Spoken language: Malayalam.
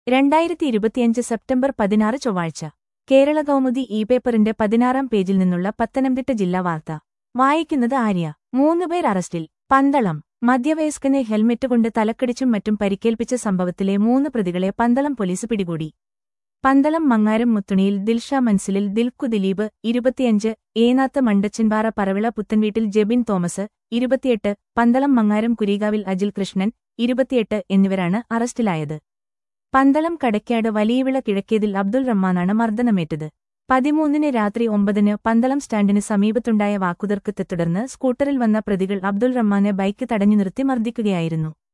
രണ്ടായിരത്തി ഇരുപത്തിയഞ്ച് സെപ്റ്റംബർ പതിനാറ് ചൊവ്വാഴ്ച കേരള കൗമുദി ഇ പേപ്പറിന്റെ പതിനാറാം പേജിൽ നിന്നുള്ള പത്തനംതിട്ട ജില്ലാ വാർത്ത വായിക്കുന്നത് ആര്യ മൂന്നുപേർ അറസ്റ്റിൽ പന്തളം മധ്യവയസ്കനെ ഹെൽമെറ്റ് കൊണ്ട് തലക്കടിച്ചും മറ്റും പരിക്കേൽപ്പിച്ച സംഭവത്തിലെ മൂന്ന് പ്രതികളെ പന്തളം പോലീസ് പിടികൂടി പന്തളം മങ്ങാരം മുത്തുണിയിൽ ദിൽഷ മൻസിലിൽ ദിൽക്കു ദിലീപ് ഇരുപത്തിയഞ്ച് ഏനാത്ത് മണ്ടച്ചൻപാറ പറവിള പുത്തൻവീട്ടിൽ ജെബിൻ തോമസ് ഇരുപത്തിയെട്ട് പന്തളം മങ്ങാരം കുരീകാവിൽ അജിൽ കൃഷ്ണൻ ഇരുപത്തിയെട്ട് എന്നിവരാണ് അറസ്റ്റിലായത് പന്തളം കടയ്ക്കാട് വലിയവിള കിഴക്കേതിൽ അബ്ദുൾ റഹ്മാനാണ് മർദ്ദനമേറ്റത് പതിമൂന്നിന് രാത്രി ഒമ്പതിന് പന്തളം സ്റ്റാൻഡിന് സമീപത്തുണ്ടായ വാക്കുതർക്കത്തെ തുടർന്ന് സ്കൂട്ടറിൽ വന്ന പ്രതികൾ അബ്ദുൾ റഹ്മാനെ ബൈക്ക് തടഞ്ഞു നിർത്തി മർദ്ദിക്കുകയായിരുന്നു